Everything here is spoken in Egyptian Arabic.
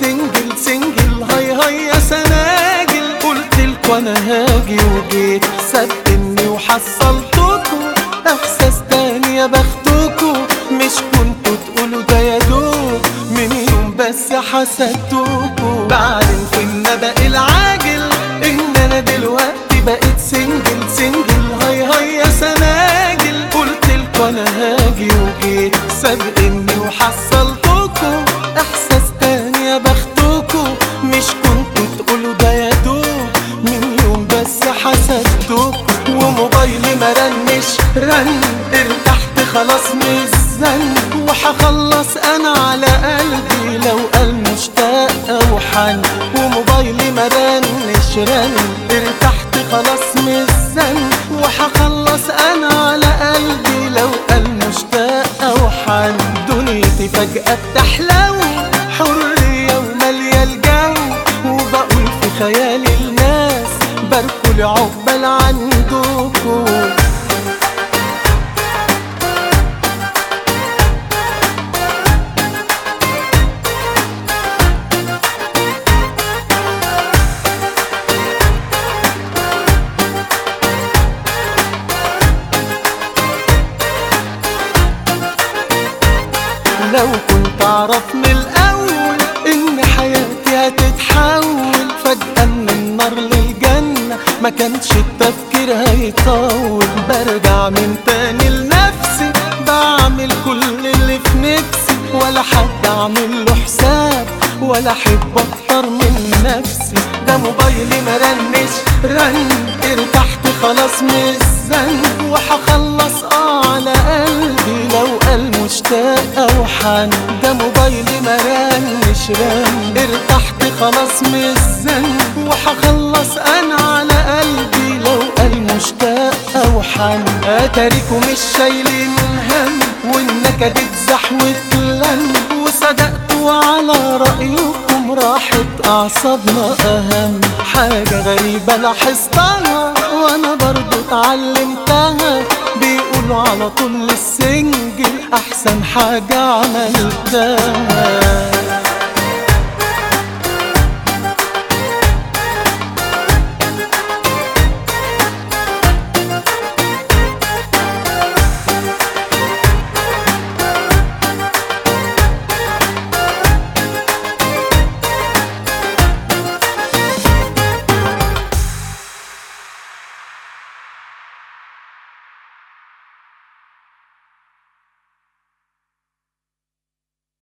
سنجل سنجل هاي هاي يا سناجل قلت لكوا انا هاجي وجيت صدقني وحصلتكوا احساس تاني يا بختكوا مش كنتوا تقولوا ده يا دوب من يوم بس حسدتكوا بعدين في النبأ العاجل ان انا دلوقتي بقيت سنجل سنجل هاي هاي يا سناجل قلت لكوا انا هاجي وجيت سابقني وحصلتكوا احساس تاني يا بختكوا مش كنتوا تقولوا ده يا دوب من يوم بس حسدتكوا وموبايلي ما رنش رن ارتحت خلاص من الزن وحخلص انا على قلبي لو قال مشتاق او حن وموبايلي ما رنش رن ارتحت خلاص من الزن وحخلص انا على قلبي لو قال مشتاق او حن دنيتي فجأة بتحلو حرية ومالية الجو وبقول في خيالي الناس باركوا عقبال عندكم لو كنت اعرف من الاول ان حياتي هتتحول فجأة من النار للجنة ما كانش التفكير هيطول برجع من تاني لنفسي بعمل كل اللي في نفسي ولا حد اعمل له حساب ولا احب اكتر من نفسي ده موبايلي ما رنش رن ارتحت خلاص من الزن وحخلص اه على قلبي لو قال مشتاق او حن ده موبايلي ما رنش رن ارتحت خلاص من الزن وحخلص انا على قلبي لو قال مشتاق او حن اتاريكوا مش شايلين هم والنكد اتزح واتلم وصدقتوا على رأيكم راحت أعصابنا أهم حاجة غريبة لاحظتها وأنا برضو اتعلمتها بيقولوا على طول السنجل أحسن حاجة عملتها